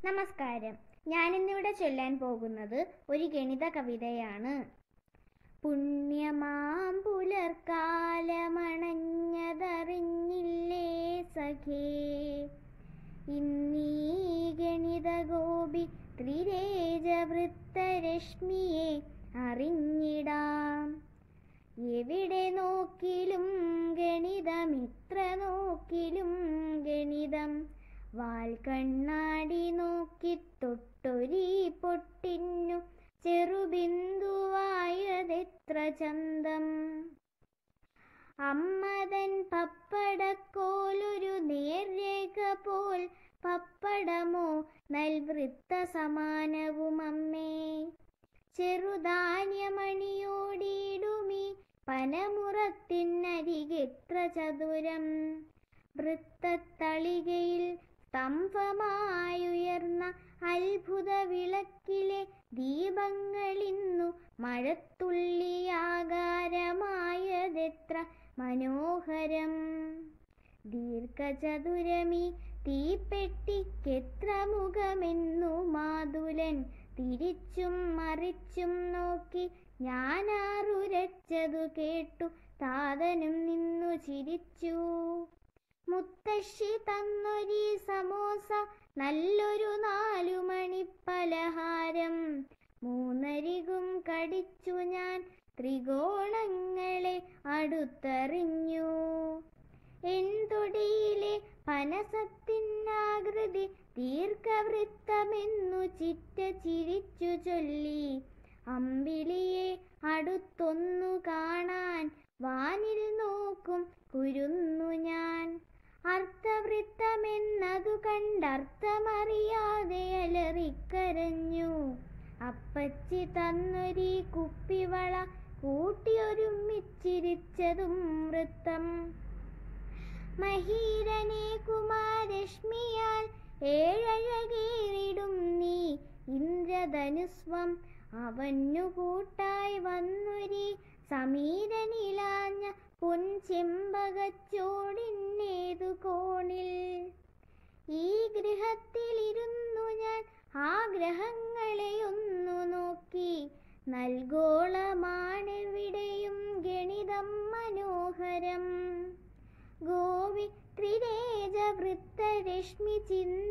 നമസ്കാരം ഞാനിന്നിവിടെ ചൊല്ലാൻ പോകുന്നത് ഒരു ഗണിത കവിതയാണ് പുണ്യമാം പുലർക്കാലമണഞ്ഞതറിഞ്ഞില്ലേ സഖേ ഇന്നീ ഗണിത ഗോപി ത്രിരേജ വൃത്തരശ്മിയെ അറിഞ്ഞിടാം എവിടെ നോക്കിലും ഗണിതം ഇത്ര നോക്കിലും ഗണിതം വാൽ കണ്ണാടി നോക്കി തൊട്ടൊരീ പൊട്ടിന്നു ചെറുബിന്ദുവായതെത്ര ചന്തം അമ്മതൻ പപ്പടക്കോലൊരു നേർരേഖ പോൽ പപ്പടമോ നൽവൃത്ത സമാനവും അമ്മേ ചെറുധാന്യമണിയോടിയിടുമി പനമുറത്തിനരികെത്ര ചതുരം വൃത്തത്തളികയിൽ സ്തംഭമായുയർന്ന അത്ഭുത വിളക്കിലെ ദീപങ്ങളിന്നു മഴത്തുള്ളിയാകാരമായതെത്ര മനോഹരം ദീർഘചതുരമി തീപ്പെട്ടിക്കെത്ര മുഖമെന്നു മാതുലൻ തിരിച്ചും മറിച്ചും നോക്കി ഞാനാറുരച്ചതു കേട്ടു താതനും നിന്നു ചിരിച്ചു മുത്തശ്ശി തന്നൊരീ സമോസ നല്ലൊരു നാലു മണി പലഹാരം മൂന്നരികും കടിച്ചു ഞാൻ ത്രികോണങ്ങളെ അടുത്തറിഞ്ഞു എന്തൊടിയിലെ പനസത്തിനാകൃതി ദീർഘവൃത്തമെന്നു ചിറ്റ ചിരിച്ചു ചൊല്ലി അമ്പിളിയെ അടുത്തൊന്നു കാണാൻ വാനിൽ നോക്കും കുരുന്നു ഞാൻ അർത്ഥവൃത്തമെന്നതു കണ്ടർത്ഥമറിയാതെ അലറിക്കരഞ്ഞു അപ്പച്ചി തന്നൊരീ കുപ്പിവള കൂട്ടിയൊരുമിച്ചിരിച്ചതും വൃത്തം മഹീരനെ കുമാരശ്മിയാൽ ഏഴഴകേറിടും നീ ഇന്ദ്രധനുസ്വം അവന്നു കൂട്ടായി വന്നൊരി സമീരനിലാഞ്ഞ പൊൻചെമ്പകച്ചോടിന്നേതു കോണിൽ ഈ ഗൃഹത്തിലിരുന്നു ഞാൻ ആ ഗ്രഹങ്ങളെയൊന്നു നോക്കി നൽഗോളമാണെവിടെയും ഗണിതം മനോഹരം ഗോവി ത്രിരേജ വൃത്തരശ്മി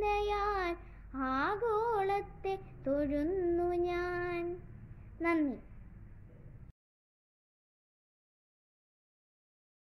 ചിന്തയാൽ ആഗോളത്തെ തൊഴുന്നു ഞാൻ നന്ദി